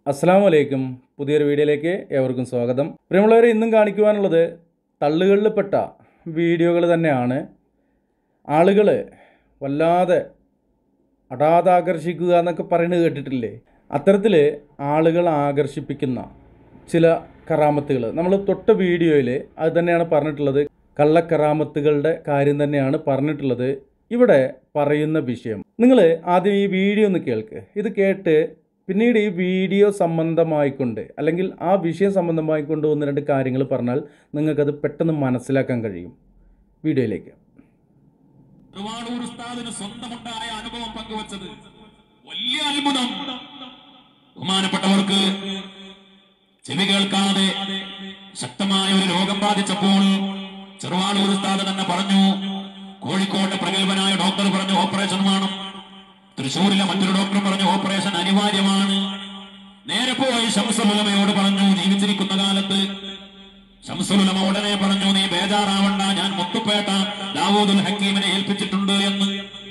അസ്സാം വലൈക്കും പുതിയൊരു വീഡിയോയിലേക്ക് ഏവർക്കും സ്വാഗതം പ്രിയമുള്ളവരെ ഇന്നും കാണിക്കുവാനുള്ളത് തള്ളുകളിൽപ്പെട്ട വീഡിയോകൾ തന്നെയാണ് ആളുകൾ വല്ലാതെ അടാതെ ആകർഷിക്കുക എന്നൊക്കെ പറയുന്നത് കേട്ടിട്ടില്ലേ അത്തരത്തിൽ ആളുകൾ ആകർഷിപ്പിക്കുന്ന ചില കറാമത്തുകൾ നമ്മൾ തൊട്ട വീഡിയോയിൽ അത് തന്നെയാണ് പറഞ്ഞിട്ടുള്ളത് കള്ളക്കറാമത്തുകളുടെ കാര്യം തന്നെയാണ് പറഞ്ഞിട്ടുള്ളത് ഇവിടെ പറയുന്ന വിഷയം നിങ്ങൾ ആദ്യം ഈ വീഡിയോ ഒന്ന് കേൾക്ക് ഇത് കേട്ട് പിന്നീട് ഈ വീഡിയോ സംബന്ധമായിക്കൊണ്ട് അല്ലെങ്കിൽ ആ വിഷയം സംബന്ധമായിക്കൊണ്ട് ഒന്ന് രണ്ട് കാര്യങ്ങൾ പറഞ്ഞാൽ നിങ്ങൾക്കത് പെട്ടെന്ന് മനസ്സിലാക്കാൻ കഴിയും വീഡിയോയിലേക്ക് ഒരുപാടൂർ ഉസ്താദിന് സ്വന്തമുണ്ടായ അനുഭവം പങ്കുവച്ചത് വലിയ അത്ഭുതം ബഹുമാനപ്പെട്ടവർക്ക് ചെവി കേൾക്കാതെ ശക്തമായ ഒരു രോഗം ബാധിച്ചപ്പോൾ ചെറുവാളൂർ ഉസ്താദ് തന്നെ പറഞ്ഞു കോഴിക്കോട്ടെ പ്രഗത്ഭനായ ഡോക്ടർ പറഞ്ഞു ഓപ്പറേഷൻ വേണം തൃശ്ശൂരിലെ മറ്റൊരു ഡോക്ടർ പറഞ്ഞു ഓപ്പറേഷൻ അനിവാര്യമാണ് നേരെ പോയി ശംസുലമയോട് പറഞ്ഞു ജീവിച്ചിരിക്കുന്ന കാലത്ത് ശംസുലമ ഉടനെ പറഞ്ഞു നീ ബേജാറാവണ്ട ഞാൻ മുത്തുപ്പേട്ട ദാവൂദുൽ ഹക്കീമിനെ ഏൽപ്പിച്ചിട്ടുണ്ട് എന്ന്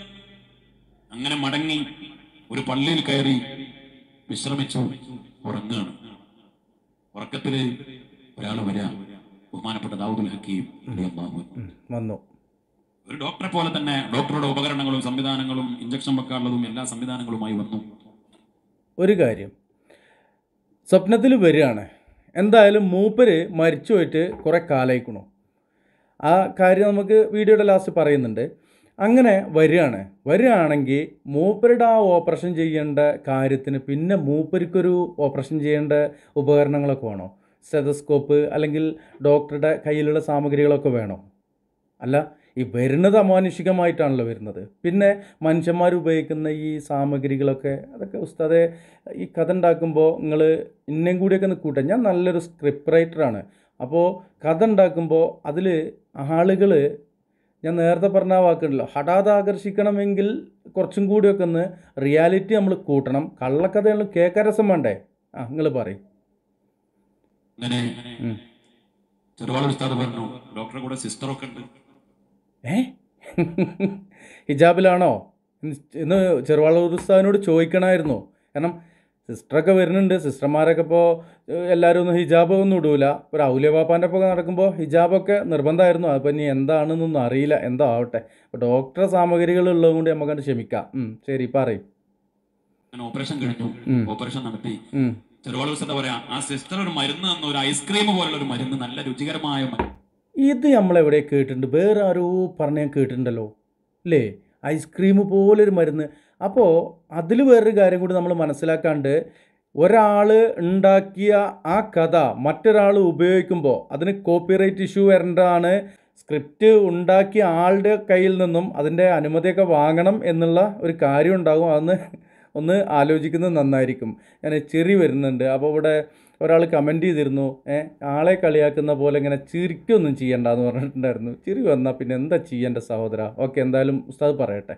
അങ്ങനെ മടങ്ങി ഒരു പള്ളിയിൽ കയറി വിശ്രമിച്ചു ഉറങ്ങാണ് ഉറക്കത്തില് ഒരാൾ വരാം ബഹുമാനപ്പെട്ട ദാവൂദുൽ ഹക്കീം റളിയല്ലാഹു അൻഹു. വന്നു ഒരു ഡോക്ടറെ പോലെ തന്നെ ഡോക്ടറുടെ ഉപകരണങ്ങളും സംവിധാനങ്ങളും ഇഞ്ചക്ഷൻ വെക്കാനുള്ളതും എല്ലാ സംവിധാനങ്ങളുമായി വന്നു ഒരു കാര്യം സ്വപ്നത്തിൽ വരികയാണ് എന്തായാലും മൂപ്പര് മരിച്ചു പോയിട്ട് കുറേ കാലമായിക്കണു ആ കാര്യം നമുക്ക് വീഡിയോയുടെ ലാസ്റ്റ് പറയുന്നുണ്ട് അങ്ങനെ വരികയാണ് വരികയാണെങ്കിൽ മൂപ്പരുടെ ആ ഓപ്പറേഷൻ ചെയ്യേണ്ട കാര്യത്തിന് പിന്നെ മൂപ്പർക്കൊരു ഓപ്പറേഷൻ ചെയ്യേണ്ട ഉപകരണങ്ങളൊക്കെ വേണോ സ്റ്റെതസ്കോപ്പ് അല്ലെങ്കിൽ ഡോക്ടറുടെ കയ്യിലുള്ള സാമഗ്രികളൊക്കെ വേണോ അല്ല ഈ വരുന്നത് അമാനുഷികമായിട്ടാണല്ലോ വരുന്നത് പിന്നെ മനുഷ്യന്മാർ ഉപയോഗിക്കുന്ന ഈ സാമഗ്രികളൊക്കെ അതൊക്കെ ഉസ്താദെ ഈ കഥ ഉണ്ടാക്കുമ്പോൾ നിങ്ങൾ ഇന്നേം കൂടിയൊക്കെ ഒന്ന് കൂട്ടാം ഞാൻ നല്ലൊരു സ്ക്രിപ്റ്റ് റൈറ്ററാണ് അപ്പോൾ കഥ ഉണ്ടാക്കുമ്പോൾ അതിൽ ആളുകൾ ഞാൻ നേരത്തെ പറഞ്ഞ ആ വാക്കുണ്ടല്ലോ ഹഠാത് ആകർഷിക്കണമെങ്കിൽ കുറച്ചും കൂടിയൊക്കെ ഒന്ന് റിയാലിറ്റി നമ്മൾ കൂട്ടണം കള്ളക്കഥകൾ കേൾക്കാൻ രസം വേണ്ടേ ആ നിങ്ങൾ പറയും അങ്ങനെ ഉം. ചെറുവാളൂർ ഉസ്താദ് പറഞ്ഞു ഡോക്ടറെ കൂടെ സിസ്റ്ററൊക്കെ ഉണ്ട് ഏ ഹിജാബിലാണോ എന്ന് ചെറുവാളൂർ ഉസ്താദിനോട് ചോദിക്കണമായിരുന്നു കാരണം സിസ്റ്ററൊക്കെ വരുന്നുണ്ട് സിസ്റ്റർമാരൊക്കെ ഇപ്പോൾ എല്ലാവരും ഒന്നും ഹിജാബ് ഒന്നും ഇടൂല ഒരു ഔലിയ പാപ്പാൻ്റെ ഒപ്പം നടക്കുമ്പോൾ ഹിജാബൊക്കെ നിർബന്ധമായിരുന്നു അതിപ്പോൾ ഇനി എന്താണെന്നൊന്നും അറിയില്ല എന്തോ ആവട്ടെ അപ്പോൾ ഡോക്ടറെ സാമഗ്രികൾ ഉള്ളത് കൊണ്ട് നമുക്കത് ക്ഷമിക്കാം ഉം, ശരി പറയും അങ്ങനെ ഓപ്പറേഷൻ കഴിഞ്ഞു ഉം. ഓപ്പറേഷൻ നടത്തി ഉം. ചെറുവാളൂർ ഉസ്താദ് പറയാ ആ സിസ്റ്റർ ഒരു മരുന്ന് തന്നു ഒരു ഐസ്ക്രീം പോലുള്ള ഒരു മരുന്ന് നല്ല രുചികരമായ മരുന്ന് ഇത് നമ്മളെവിടെ കേട്ടിട്ടുണ്ട് വേറെ ആരോ പറഞ്ഞ് ഞാൻ കേട്ടിട്ടുണ്ടല്ലോ അല്ലേ ഐസ്ക്രീം പോലൊരു മരുന്ന് അപ്പോൾ അതിൽ വേറൊരു കാര്യം കൂടി നമ്മൾ മനസ്സിലാക്കാണ്ട് ഒരാൾ ഉണ്ടാക്കിയ ആ കഥ മറ്റൊരാൾ ഉപയോഗിക്കുമ്പോൾ അതിന് കോപ്പിറൈറ്റ് ഇഷ്യൂ വരേണ്ടതാണ് സ്ക്രിപ്റ്റ് ഉണ്ടാക്കിയ ആളുടെ കയ്യിൽ നിന്നും അതിൻ്റെ അനുമതിയൊക്കെ വാങ്ങണം എന്നുള്ള ഒരു കാര്യം ഉണ്ടാകും അതൊന്ന് ഒന്ന് ആലോചിക്കുന്നത് നന്നായിരിക്കും ഞാൻ ചെറി വരുന്നുണ്ട് അപ്പോൾ ഇവിടെ ഒരാൾ കമൻറ്റ് ചെയ്തിരുന്നു ഏ ആളെ കളിയാക്കുന്ന പോലെ ഇങ്ങനെ ചിരിക്കൊന്നും ചെയ്യണ്ട എന്ന് പറഞ്ഞിട്ടുണ്ടായിരുന്നു ചിരി വന്നാൽ പിന്നെ എന്താ ചെയ്യേണ്ട സഹോദര ഓക്കെ എന്തായാലും ഉസ്താദ് പറയട്ടെ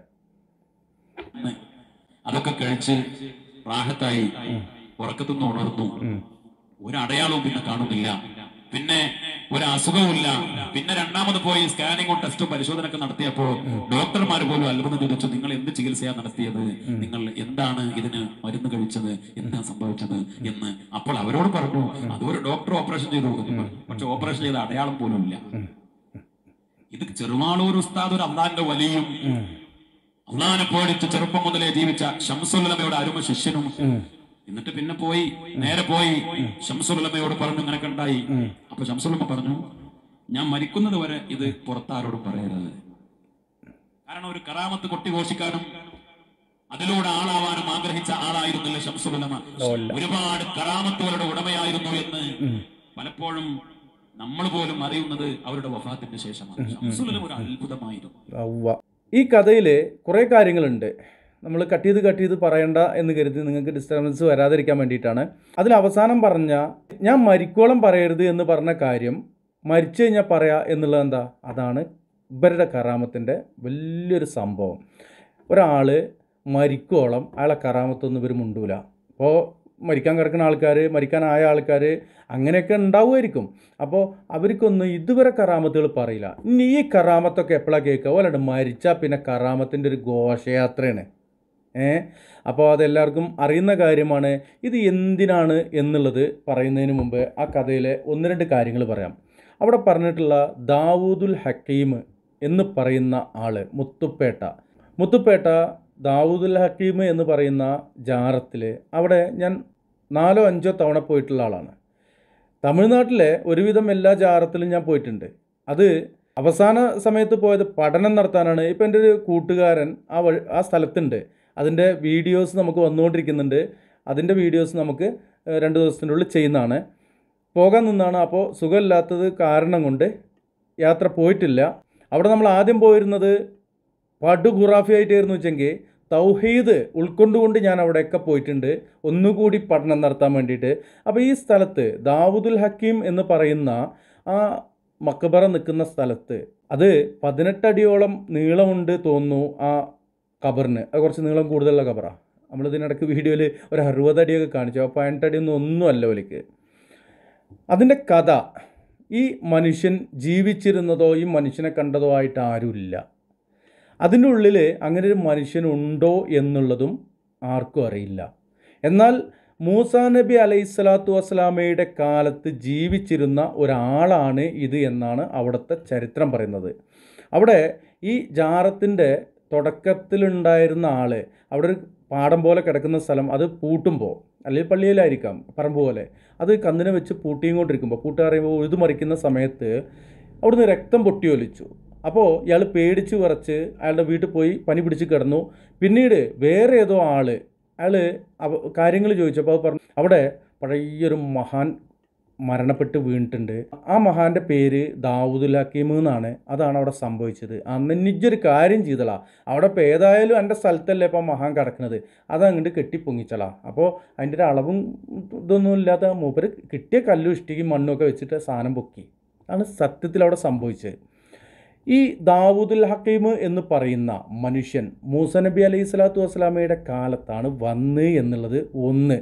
അതൊക്കെ കഴിച്ച് റാഹത്തായി ഉറക്കത്തുനിന്ന് ഉണർന്നു ഒരു അടയാളവും പിന്നെ കാണുന്നില്ല പിന്നെ ഒരു അസുഖവുമില്ല പിന്നെ രണ്ടാമത് പോയി സ്കാനിങ്ങും ടെസ്റ്റും പരിശോധനയൊക്കെ നടത്തിയപ്പോ ഡോക്ടർമാർ പോലും അത്ഭുതം ചോദിച്ചു നിങ്ങൾ എന്ത് ചികിത്സയാണ് നടത്തിയത് നിങ്ങൾ എന്താണ് ഇതിന് മരുന്ന് കഴിച്ചത് എന്താ സംഭവിച്ചത് എന്ന് അപ്പോൾ അവരോട് പറഞ്ഞു അതൊരു ഡോക്ടർ ഓപ്പറേഷൻ ചെയ്തു എന്ന് പറഞ്ഞു. പക്ഷെ ഓപ്പറേഷൻ ചെയ്ത അടയാളം പോലും ഇല്ല ഇത് ചെറുമാളൂർ ഉസ്താദ് ഒരു അള്ളാന്റെ വലിയും അള്ളാനെ പേടിച്ച് ചെറുപ്പം മുതലേ ജീവിച്ച ഷംസുല്ലമയുടെ അരുമ ശിഷ്യനും എന്നിട്ട് പിന്നെ പോയി നേരെ പോയി ഷംസുല്ലമയോട് പറഞ്ഞു ഇങ്ങനെ കണ്ടായി അപ്പൊ ഷംസുല്ലമ പറഞ്ഞു ഞാൻ മരിക്കുന്നത് വരെ ഇത് പുറത്താരോടും പറയരുത് കാരണം ഒരു കറാമത്ത് കൊട്ടിഘോഷിക്കാനും അതിലൂടെ ആളാവാനും ആഗ്രഹിച്ച ആളായിരുന്നില്ല ഷംസുല്ലമ ഒരുപാട് കറാമത്തുകളുടെ ഉടമയായിരുന്നു എന്ന് പലപ്പോഴും നമ്മൾ പോലും അറിയുന്നത് അവരുടെ വഫാത്തിന്റെ ശേഷമാണ് ഷംസുല്ലമ ഒരു അത്ഭുതമായിരുന്നു ഉവ്വ ഈ കഥയിൽ കുറേ കാര്യങ്ങളുണ്ട് നമ്മൾ കട്ട് ചെയ്ത് കട്ട് ചെയ്ത് പറയണ്ട എന്ന് കരുതി നിങ്ങൾക്ക് ഡിസ്റ്റർബൻസ് വരാതിരിക്കാൻ വേണ്ടിയിട്ടാണ് അതിൽ അവസാനം പറഞ്ഞ ഞാൻ മരിക്കോളം പറയരുത് എന്ന് പറഞ്ഞ കാര്യം മരിച്ചു കഴിഞ്ഞാൽ പറയാ എന്നുള്ളത് എന്താ അതാണ് ഇവരുടെ കറാമത്തിൻ്റെ വലിയൊരു സംഭവം ഒരാൾ മരിക്കോളം അയാളെ കറാമത്തൊന്നും ഇവർ മുണ്ടൂല അപ്പോൾ മരിക്കാൻ കിടക്കുന്ന ആൾക്കാർ മരിക്കാനായ ആൾക്കാർ അങ്ങനെയൊക്കെ ഉണ്ടാവുമായിരിക്കും അപ്പോൾ അവർക്കൊന്നും ഇതുവരെ കറാമത്തുകൾ പറയില്ല ഇനി ഈ കറാമത്തൊക്കെ എപ്പോഴാണ് കേൾക്കുക ഓലാണ്ട് മരിച്ചാൽ പിന്നെ കറാമത്തിൻ്റെ ഒരു ഘോഷയാത്രയാണ് ഏ അപ്പോൾ അതെല്ലാവർക്കും അറിയുന്ന കാര്യമാണ് ഇത് എന്തിനാണ് എന്നുള്ളത് പറയുന്നതിന് മുമ്പ് ആ കഥയിലെ ഒന്ന് രണ്ട് കാര്യങ്ങൾ പറയാം അവിടെ പറഞ്ഞിട്ടുള്ള ദാവൂദുൽ ഹക്കീം എന്ന് പറയുന്ന ആള് മുത്തുപ്പേട്ട മുത്തുപ്പേട്ട ദാവൂദുൽ ഹക്കീം എന്ന് പറയുന്ന ജാറത്തിൽ അവിടെ ഞാൻ നാലോ അഞ്ചോ തവണ പോയിട്ടുള്ള ആളാണ് തമിഴ്നാട്ടിലെ ഒരുവിധം എല്ലാ ജാറത്തിലും ഞാൻ പോയിട്ടുണ്ട് അത് അവസാന സമയത്ത് പോയത് പഠനം നടത്താനാണ് ഇപ്പം എൻ്റെ ഒരു കൂട്ടുകാരൻ ആ വഴി ആ സ്ഥലത്തുണ്ട് അതിൻ്റെ വീഡിയോസ് നമുക്ക് വന്നുകൊണ്ടിരിക്കുന്നുണ്ട് അതിൻ്റെ വീഡിയോസ് നമുക്ക് ഏഹ്, രണ്ട് ദിവസത്തിൻ്റെ ഉള്ളിൽ ചെയ്യുന്നതാണ് പോകാൻ നിന്നാണ് അപ്പോൾ സുഖമില്ലാത്തത് കാരണം കൊണ്ട് യാത്ര പോയിട്ടില്ല അവിടെ നമ്മൾ ആദ്യം പോയിരുന്നത് പടു ഖുറാഫി ആയിട്ടായിരുന്നു വെച്ചെങ്കിൽ തൗഹീദ് ഉൾക്കൊണ്ടുകൊണ്ട് ഞാൻ അവിടെയൊക്കെ പോയിട്ടുണ്ട് ഒന്നുകൂടി പഠനം നടത്താൻ വേണ്ടിയിട്ട് അപ്പോൾ ഈ സ്ഥലത്ത് ദാവൂദുൽ ഹക്കീം എന്ന് പറയുന്ന ആ മക്കബറ നിൽക്കുന്ന സ്ഥലത്ത് അത് പതിനെട്ടടിയോളം നീളമുണ്ട് തോന്നുന്നു ആ കബറിന് അത് കുറച്ച് നീളം കൂടുതലുള്ള കബറാണ് നമ്മൾ ഇതിനിടയ്ക്ക് വീഡിയോയിൽ ഒരു അറുപതടിയൊക്കെ കാണിച്ചു അപ്പോൾ പതിനെട്ടടിയൊന്നും ഒന്നുമല്ല ഒലിക്ക് അതിൻ്റെ കഥ ഈ മനുഷ്യൻ ജീവിച്ചിരുന്നതോ ഈ മനുഷ്യനെ കണ്ടതോ ആയിട്ട് ആരുമില്ല അതിൻ്റെ ഉള്ളിൽ അങ്ങനെ ഒരു മനുഷ്യനുണ്ടോ എന്നുള്ളതും ആർക്കും അറിയില്ല എന്നാൽ മൂസാ നബി അലൈഹി സ്വലാത്തു വസ്സലാമയുടെ കാലത്ത് ജീവിച്ചിരുന്ന ഒരാളാണ് ഇത് എന്നാണ് അവിടുത്തെ ചരിത്രം പറയുന്നത് അവിടെ ഈ ജാറത്തിൻ്റെ തുടക്കത്തിലുണ്ടായിരുന്ന ആൾ അവിടെ ഒരു പാടം പോലെ കിടക്കുന്ന സ്ഥലം അത് പൂട്ടുമ്പോൾ അല്ലെങ്കിൽ പള്ളിയിലായിരിക്കാം പറമ്പ് പോലെ അത് കന്നിനെ വെച്ച് പൂട്ടിയും കൊണ്ടിരിക്കുമ്പോൾ പൂട്ടുകറിയുമ്പോൾ ഉഴുതുമറിക്കുന്ന സമയത്ത് അവിടുന്ന് രക്തം പൊട്ടിയൊലിച്ചു അപ്പോൾ ഇയാൾ പേടിച്ച് വിറച്ച് അയാളുടെ വീട്ടിൽ പോയി പനി പിടിച്ച് കിടന്നു പിന്നീട് വേറെ ഏതോ ആള് അയാൾ കാര്യങ്ങൾ ചോദിച്ചപ്പോൾ അത് പറഞ്ഞു അവിടെ പഴയൊരു മഹാൻ മരണപ്പെട്ട് വീണിട്ടുണ്ട് ആ മഹാന്റെ പേര് ദാവൂദുൽ ഹക്കീം എന്നാണ് അതാണ് അവിടെ സംഭവിച്ചത് അന്ന് നിജൊരു കാര്യം ചെയ്തളാ അവിടെ ഇപ്പോൾ ഏതായാലും എൻ്റെ സ്ഥലത്തല്ലേ ഇപ്പോൾ മഹാൻ കിടക്കുന്നത് അതങ്ങോട്ട് കെട്ടിപ്പൊങ്ങിച്ചളാ അപ്പോൾ അതിൻ്റെ ഒരു അളവും ഇതൊന്നും ഇല്ലാത്ത മൂപ്പര് കിട്ടിയ കല്ലും ഇഷ്ടിക്കും മണ്ണും ഒക്കെ വെച്ചിട്ട് സാധനം പൊക്കി ആണ് സത്യത്തിൽ അവിടെ സംഭവിച്ചത് ഈ ദാവൂദുൽ ഹക്കീം എന്ന് പറയുന്ന മനുഷ്യൻ മൂസ നബി അലൈഹി സ്വലാത്തു വസ്സലാമയുടെ കാലത്താണ് വന്ന് എന്നുള്ളത് ഒന്ന്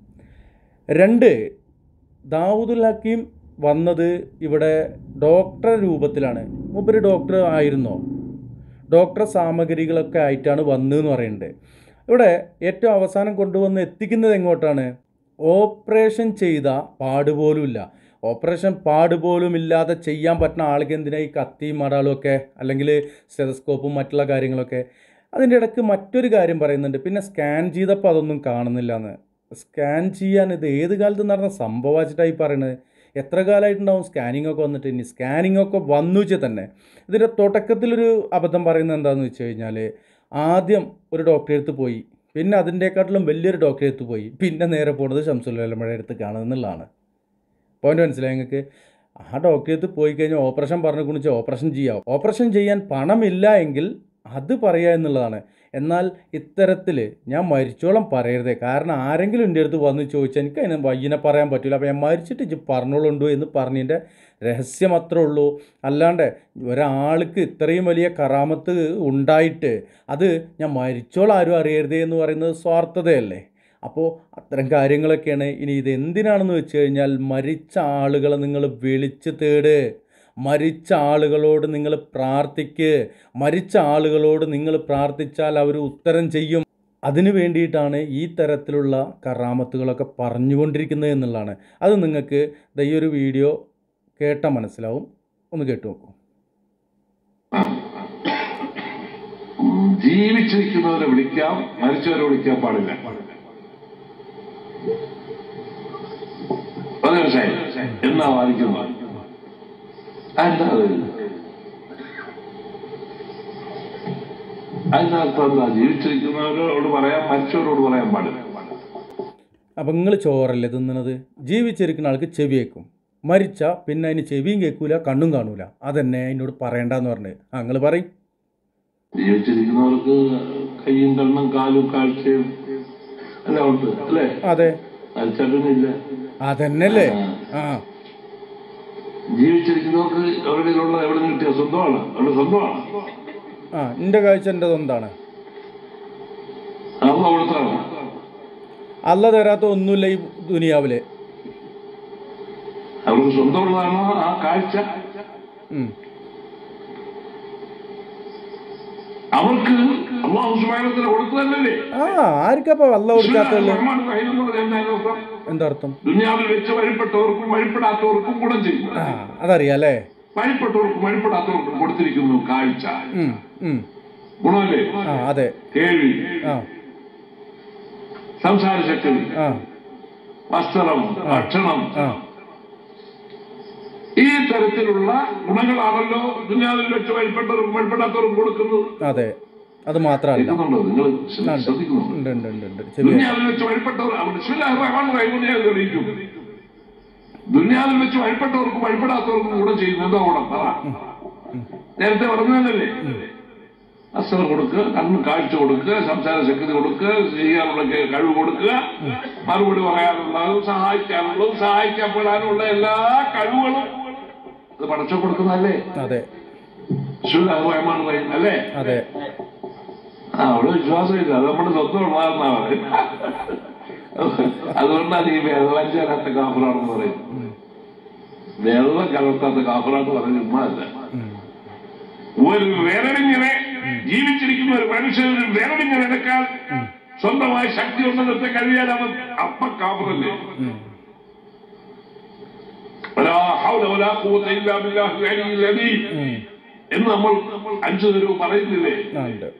രണ്ട് ദാവൂദുൽ ഹക്കീം വന്നത് ഇവിടെ ഡോക്ടർ രൂപത്തിലാണ് മൂപ്പര് ഡോക്ടർ ആയിരുന്നോ ഡോക്ടർ സാമഗ്രികളൊക്കെ ആയിട്ടാണ് വന്നതെന്ന് പറയുന്നുണ്ട് ഇവിടെ ഏറ്റവും അവസാനം കൊണ്ടുവന്ന് എത്തിക്കുന്നത് എങ്ങോട്ടാണ് ഓപ്പറേഷൻ ചെയ്ത പാടുപോലുമില്ല ഓപ്പറേഷൻ പാടുപോലും ഇല്ലാതെ ചെയ്യാൻ പറ്റുന്ന ആൾക്ക് എന്തിനാ ഈ കത്തിയും മടാളും ഒക്കെ അല്ലെങ്കിൽ സ്റ്റെതസ്കോപ്പും മറ്റുള്ള കാര്യങ്ങളൊക്കെ അതിൻ്റെ ഇടയ്ക്ക് മറ്റൊരു കാര്യം പറയുന്നുണ്ട് പിന്നെ സ്കാൻ ചെയ്തപ്പോൾ അതൊന്നും കാണുന്നില്ല എന്ന് സ്കാൻ ചെയ്യാൻ ഇത് ഏത് കാലത്ത് നടന്ന സംഭവമാച്ചിട്ടായി പറയുന്നത് എത്ര കാലമായിട്ടുണ്ടാവും സ്കാനിങ് ഒക്കെ വന്നിട്ട് ഇനി സ്കാനിങ് ഒക്കെ വന്നു വെച്ചാൽ തന്നെ ഇതിൻ്റെ തുടക്കത്തിലൊരു അബദ്ധം പറയുന്നത് എന്താണെന്ന് വെച്ച് കഴിഞ്ഞാൽ ആദ്യം ഒരു ഡോക്ടറെ അടുത്ത് പോയി പിന്നെ അതിൻ്റെക്കാട്ടിലും വലിയൊരു ഡോക്ടറെ അടുത്ത് പോയി പിന്നെ നേരെ പോകുന്നത് ഷംസുല്ലമയുടെ അടുത്ത് കാണുന്നുള്ളതാണ് പോയിന്റ് മനസ്സിലായി നിങ്ങൾക്ക് ആ ഡോക്ടറെ അടുത്ത് പോയി കഴിഞ്ഞാൽ ഓപ്പറേഷൻ പറഞ്ഞു കുണിച്ച് ഓപ്പറേഷൻ ചെയ്യാം ഓപ്പറേഷൻ ചെയ്യാൻ പണമില്ല എങ്കിൽ അത് പറയുക എന്നുള്ളതാണ് എന്നാൽ ഇത്തരത്തിൽ ഞാൻ മരിച്ചോളം പറയരുതേ കാരണം ആരെങ്കിലും എൻ്റെ അടുത്ത് വന്ന് ചോദിച്ചാൽ എനിക്ക് അതിന് വയ്യനെ പറയാൻ പറ്റില്ല അപ്പോൾ ഞാൻ മരിച്ചിട്ട് ഇജ്ജ് പറഞ്ഞോളുണ്ടോ എന്ന് പറഞ്ഞതിൻ്റെ രഹസ്യം അത്രേ ഉള്ളൂ അല്ലാണ്ട് ഒരാൾക്ക് ഇത്രയും വലിയ കറാമത്ത് ഉണ്ടായിട്ട് അത് ഞാൻ മരിച്ചോളം ആരും അറിയരുതേ എന്ന് പറയുന്നത് സ്വാർത്ഥതയല്ലേ അപ്പോൾ അത്തരം കാര്യങ്ങളൊക്കെയാണ് ഇനി ഇത് എന്തിനാണെന്ന് വെച്ച് കഴിഞ്ഞാൽ മരിച്ച ആളുകളെ നിങ്ങൾ വിളിച്ച് തേട് മരിച്ച ആളുകളോട് നിങ്ങൾ പ്രാർത്ഥിക്ക് മരിച്ച ആളുകളോട് നിങ്ങൾ പ്രാർത്ഥിച്ചാൽ അവർ ഉത്തരം ചെയ്യും അതിനു വേണ്ടിയിട്ടാണ് ഈ തരത്തിലുള്ള കറാമത്തുകളൊക്കെ പറഞ്ഞുകൊണ്ടിരിക്കുന്നത് എന്നുള്ളതാണ് അത് നിങ്ങൾക്ക് ദാ ഈ ഒരു വീഡിയോ കേട്ടാൽ മനസ്സിലാവും ഒന്ന് കേട്ടു നോക്കൂ ഉം, ജീവിച്ചിരിക്കുന്നവരെ വിളിക്കാം മരിച്ചവരെ വിളിക്കാൻ പാടില്ല അത് മനസ്സിലായി എന്നാ വാദിക്കുന്നത് എന്താ അത് അതിനർത്ഥം എന്താ ജീവിച്ചിരിക്കുന്നവരോട് പറയാം മരിച്ചവരോട് പറയാൻ പാടില്ല അപ്പം നിങ്ങൾ ചോറല്ലേ തിന്നണത് ജീവിച്ചിരിക്കുന്ന ആൾക്ക് ചെവി കേൾക്കും മരിച്ച പിന്നെ അതിന് ചെവിയും കേൾക്കൂല കണ്ണും കാണൂല അതന്നെ അതിനോട് പറയണ്ടെന്ന് പറഞ്ഞ് ആ നിങ്ങൾ പറയും ജീവിച്ചിരിക്കുന്നവർക്ക് കയ്യും കണ്ണും കാലും കാഴ്ചയും എല്ലാം ഉണ്ട് അല്ലേ അതെ മരിച്ചിട്ടൊന്നുമില്ല അതന്നെയല്ലേ ആ ജീവിച്ചിരിക്കുന്നവർക്ക് എവിടെയുള്ള എവിടെ നിന്ന് കിട്ടിയ സ്വന്തമാണ് അവരുടെ സ്വന്തമാണ് ആ എൻ്റെ കാഴ്ച എൻ്റെ സ്വന്താണ് അത് അവിടുത്താണ് അല്ല തരാത്ത ഒന്നുമില്ല ഈ ദുനിയാവില് അവർക്ക് സ്വന്തമുള്ളതാണോ ആ കാഴ്ച ഉം. അവർക്ക് അള്ളാഹു സുബാനത്തിന് കൊടുത്തതല്ലേ ആ ആർക്കപ്പോ വെള്ളം കൊടുക്കാത്തുള്ളൂ റഹ്മാൻ റഹീം എന്ന് പറഞ്ഞാൽ എന്താ അർത്ഥം? എന്താ അർത്ഥം ദുനിയാവിൽ വെച്ച് വഴിപ്പെട്ടവർക്കും വഴിപ്പെടാത്തവർക്കും ഗുണം ചെയ്യും ആ അതറിയാം അല്ലേ വഴിപ്പെട്ടവർക്കും വഴിപ്പെടാത്തവർക്കും കൊടുത്തിരിക്കുന്നു കാഴ്ച ഉം, ഉം. ഗുണമല്ലേ ആ അതെ കേൾവി ആ സംസാര ശക്തി ആ വസ്ത്രം ഭക്ഷണം ആ ഈ തരത്തിലുള്ള ഗുണങ്ങളാണല്ലോ ദുനിയാവിൽ വെച്ച് വഴിപ്പെട്ടവർക്കും വഴിപ്പെടാത്തവർക്കും കൊടുക്കുന്നത് അതെ അത് മാത്രമല്ല കേൾക്കുന്നുണ്ടോ നിങ്ങൾ ശ്രദ്ധിക്കുന്നുണ്ടോ ഉണ്ട് ഉണ്ട് ഉണ്ട് ഉണ്ട് ശരിയാ ദുനിയാവിൽ വെച്ച് വഴിപ്പെട്ടവർ അവർ ബിസ്മില്ലാഹിർ റഹ്മാനിർ റഹീം എന്ന് ഞാൻ തെളിയിക്കും ദുനിയാവിൽ വെച്ച് വഴിപ്പെട്ടവർക്കും വഴിപ്പെടാത്തവർക്കും ഗുണം ചെയ്യുന്നു എന്താ ഗുണം പറ നേരത്തെ പറഞ്ഞതല്ലേ അസ്ത്രം കൊടുക്കുക കണ്ണ് കാഴ്ച കൊടുക്കുക സംസാര ശക്തി കൊടുക്കുക ചെയ്യാനുള്ള കെ- കഴിവ് കൊടുക്കുക മറുപടി പറയാനുള്ളതും സഹായിക്കാനുള്ളതും സഹായിക്കപ്പെടാനുള്ള എല്ലാ കഴിവുകളും അത് പടച്ച കൊടുക്കുന്നതല്ലേ അതെ ബിസ്മില്ലാഹിർ റഹ്മാനിർ റഹീം അല്ലേ അതെ ആ അവിടെ വിശ്വാസമില്ല അത് നമ്മുടെ സ്വന്തം ഉള്ളതെന്നാ പറയുന്നത് അതുകൊണ്ടാണ് ഈ വെള്ളം ചേരാത്ത കാഫറാണെന്ന് പറയുന്നത് വെള്ളം കലർത്താത്ത കാഫറാന്ന് പറയുന്നത് ഉമ്മല്ല ഒരു വിരലിങ്ങനെ ജീവിച്ചിരിക്കുന്ന ഒരു മനുഷ്യൻ ഒരു വിരലിങ്ങനെ എടുക്കാൻ സ്വന്തമായി ശക്തി ഉണ്ടെന്നത്തെ കഴിയാൻ അവൻ അപ്പ കാഫറല്ലേ ولا حول ولا قوة إلا بالله العلي العظيم എന്ന് നമ്മൾ അഞ്ചു തരവ് പറയുന്നില്ലേ ആ ഉണ്ട്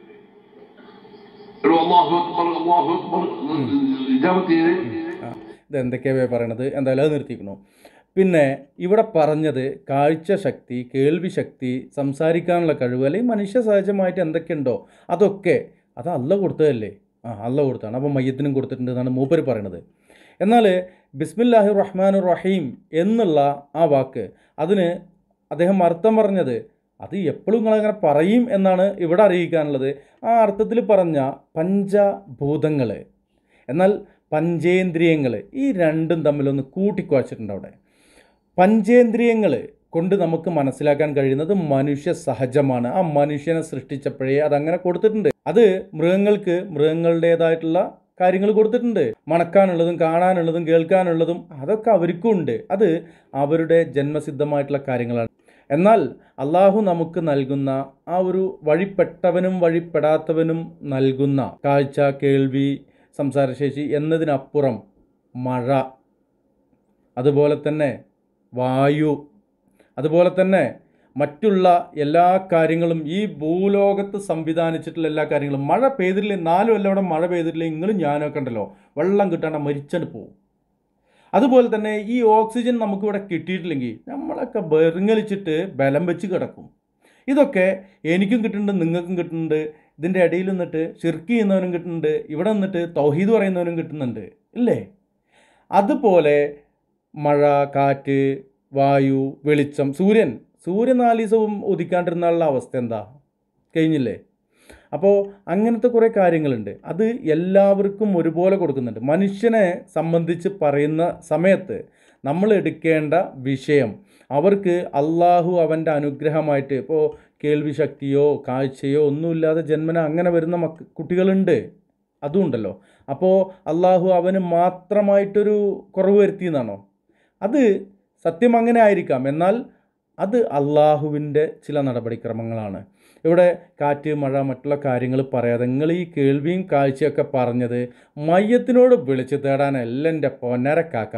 എടോ, അല്ലാഹു അക്ബർ അല്ലാഹു അക്ബർ ഇജാബത്ത് ചെയ്തേ ആ ഇത് എന്തൊക്കെയാണ് പറയണത് എന്തായാലും അത് നിർത്തിക്കണു പിന്നെ ഇവിടെ പറഞ്ഞത് കാഴ്ച ശക്തി കേൾവി ശക്തി സംസാരിക്കാനുള്ള കഴിവ് അല്ലെങ്കിൽ മനുഷ്യ സഹജമായിട്ട് എന്തൊക്കെയുണ്ടോ അതൊക്കെ അത് അല്ല കൊടുത്തതല്ലേ ആ അല്ല കൊടുത്താണ് അപ്പോൾ മയ്യത്തിനും കൊടുത്തിട്ടുണ്ട് എന്നാണ് മൂപ്പര് പറയണത് എന്നാൽ ബിസ്മില്ലാഹി റഹ്മാൻ റഹീം എന്നുള്ള ആ വാക്ക് അതിന് അദ്ദേഹം അർത്ഥം പറഞ്ഞത് അത് എപ്പോഴും നിങ്ങളങ്ങനെ പറയും എന്നാണ് ഇവിടെ അറിയിക്കാനുള്ളത് ആ അർത്ഥത്തിൽ പറഞ്ഞ പഞ്ചഭൂതങ്ങൾ എന്നാൽ പഞ്ചേന്ദ്രിയങ്ങൾ ഈ രണ്ടും തമ്മിലൊന്ന് കൂട്ടിക്കുവച്ചിട്ടുണ്ട് അവിടെ പഞ്ചേന്ദ്രിയങ്ങൾ കൊണ്ട് നമുക്ക് മനസ്സിലാക്കാൻ കഴിയുന്നത് മനുഷ്യ സഹജമാണ് ആ മനുഷ്യനെ സൃഷ്ടിച്ചപ്പോഴേ അതങ്ങനെ കൊടുത്തിട്ടുണ്ട് അത് മൃഗങ്ങൾക്ക് മൃഗങ്ങളുടേതായിട്ടുള്ള കാര്യങ്ങൾ കൊടുത്തിട്ടുണ്ട് മണക്കാനുള്ളതും കാണാനുള്ളതും കേൾക്കാനുള്ളതും അതൊക്കെ അവർക്കും ഉണ്ട് അത് അവരുടെ ജന്മസിദ്ധമായിട്ടുള്ള കാര്യങ്ങളാണ് എന്നാൽ അള്ളാഹു നമുക്ക് നൽകുന്ന ആ ഒരു വഴിപ്പെട്ടവനും വഴിപ്പെടാത്തവനും നൽകുന്ന കാഴ്ച കേൾവി സംസാരശേഷി എന്നതിനപ്പുറം മഴ അതുപോലെ തന്നെ വായു അതുപോലെ തന്നെ മറ്റുള്ള എല്ലാ കാര്യങ്ങളും ഈ ഭൂലോകത്ത് സംവിധാനിച്ചിട്ടുള്ള എല്ലാ കാര്യങ്ങളും മഴ പെയ്തിട്ടില്ലേ നാലും എല്ലാം ഇവിടെ മഴ പെയ്തിട്ടില്ലേ നിങ്ങളും ഞാനൊക്കെ ഉണ്ടല്ലോ വെള്ളം കിട്ടാണ്ട് മരിച്ചാണ്ട് പോകും അതുപോലെ തന്നെ ഈ ഓക്സിജൻ നമുക്കിവിടെ കിട്ടിയിട്ടില്ലെങ്കിൽ നമ്മളൊക്കെ ബെറുങ്ങലിച്ചിട്ട് ബലം വെച്ച് കിടക്കും ഇതൊക്കെ എനിക്കും കിട്ടുന്നുണ്ട് നിങ്ങൾക്കും കിട്ടുന്നുണ്ട് ഇതിൻ്റെ ഇടയിൽ നിന്നിട്ട് ഷിർക്ക് ചെയ്യുന്നവനും കിട്ടുന്നുണ്ട് ഇവിടെ നിന്നിട്ട് തൗഹീദ് പറയുന്നവനും കിട്ടുന്നുണ്ട് ഇല്ലേ അതുപോലെ മഴ കാറ്റ് വായു വെളിച്ചം സൂര്യൻ സൂര്യൻ നാല് ദിവസവും ഉദിക്കാണ്ടിരുന്നുള്ള അവസ്ഥ എന്താ കഴിഞ്ഞില്ലേ അപ്പോൾ അങ്ങനത്തെ കുറേ കാര്യങ്ങളുണ്ട് അത് എല്ലാവർക്കും ഒരുപോലെ കൊടുക്കുന്നുണ്ട് മനുഷ്യനെ സംബന്ധിച്ച് പറയുന്ന സമയത്ത് നമ്മൾ എടുക്കേണ്ട വിഷയം അവർക്ക് അള്ളാഹു അവൻ്റെ അനുഗ്രഹമായിട്ട് ഇപ്പോൾ കേൾവി ശക്തിയോ കാഴ്ചയോ ഒന്നുമില്ലാതെ ജന്മന അങ്ങനെ വരുന്ന മക്ക കുട്ടികളുണ്ട് അതുമുണ്ടല്ലോ അപ്പോൾ അള്ളാഹു അവന് മാത്രമായിട്ടൊരു കുറവ് വരുത്തിയെന്നാണോ അത് സത്യം അങ്ങനെ ആയിരിക്കാം എന്നാൽ അത് അള്ളാഹുവിൻ്റെ ചില നടപടിക്രമങ്ങളാണ് ഇവിടെ കാറ്റ് മഴ മറ്റുള്ള കാര്യങ്ങൾ പറയാതെ നിങ്ങൾ ഈ കേൾവിയും കാഴ്ചയൊക്കെ പറഞ്ഞത് മയ്യത്തിനോട് വിളിച്ച് തേടാനല്ല എൻ്റെ പൊന്നരക്കാക്ക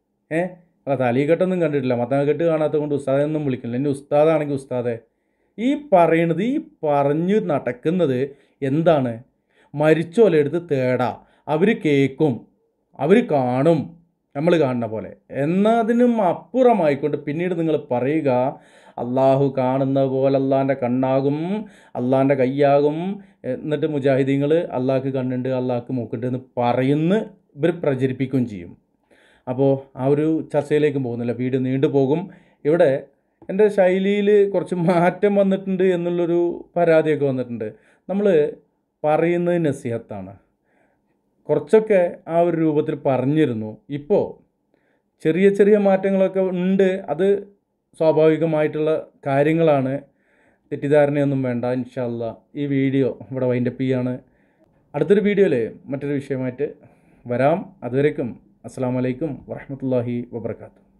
ഏ അല്ല തലീകെട്ടൊന്നും കണ്ടിട്ടില്ല മത്തകെട്ട് കാണാത്തത് കൊണ്ട് ഉസ്താദെ ഒന്നും വിളിക്കില്ല എൻ്റെ ഉസ്താദാണെങ്കിൽ ഉസ്താദെ ഈ പറയണത് ഈ പറഞ്ഞു നടക്കുന്നത് എന്താണ് മരിച്ചോലെ എടുത്ത് തേടാ അവർ കേൾക്കും അവർ കാണും നമ്മൾ കാണുന്ന പോലെ എന്നതിനും അപ്പുറമായിക്കൊണ്ട് പിന്നീട് നിങ്ങൾ പറയുക അള്ളാഹു കാണുന്ന പോലെ അള്ളാൻ്റെ കണ്ണാകും അള്ളാൻ്റെ കയ്യാകും എന്നിട്ട് മുജാഹിദീങ്ങൾ അള്ളാഹ്ക്ക് കണ്ണുണ്ട് അള്ളാഹ്ക്ക് മൂക്കുണ്ട് എന്ന് പറയുന്ന ഇവർ പ്രചരിപ്പിക്കുകയും ചെയ്യും അപ്പോൾ ആ ഒരു ചർച്ചയിലേക്ക് പോകുന്നില്ല വീഡിയോ നീണ്ടുപോകും ഇവിടെ എൻ്റെ ശൈലിയിൽ കുറച്ച് മാറ്റം വന്നിട്ടുണ്ട് എന്നുള്ളൊരു പരാതിയൊക്കെ വന്നിട്ടുണ്ട് നമ്മൾ പറയുന്നത് നസിഹത്താണ് കുറച്ചൊക്കെ ആ ഒരു രൂപത്തിൽ പറഞ്ഞിരുന്നു ഇപ്പോൾ ചെറിയ ചെറിയ മാറ്റങ്ങളൊക്കെ ഉണ്ട് അത് സ്വാഭാവികമായിട്ടുള്ള കാര്യങ്ങളാണ് തെറ്റിദ്ധാരണയൊന്നും വേണ്ട ഇൻഷാല്ല ഈ വീഡിയോ ഇവിടെ വൈൻഡപ്പ് ചെയ്യാണ് അടുത്തൊരു വീഡിയോയിൽ മറ്റൊരു വിഷയമായിട്ട് വരാം അതുവരേക്കും അസ്സാം വലൈക്കും വറഹമത്തല്ലാഹി വബർക്കാത്തു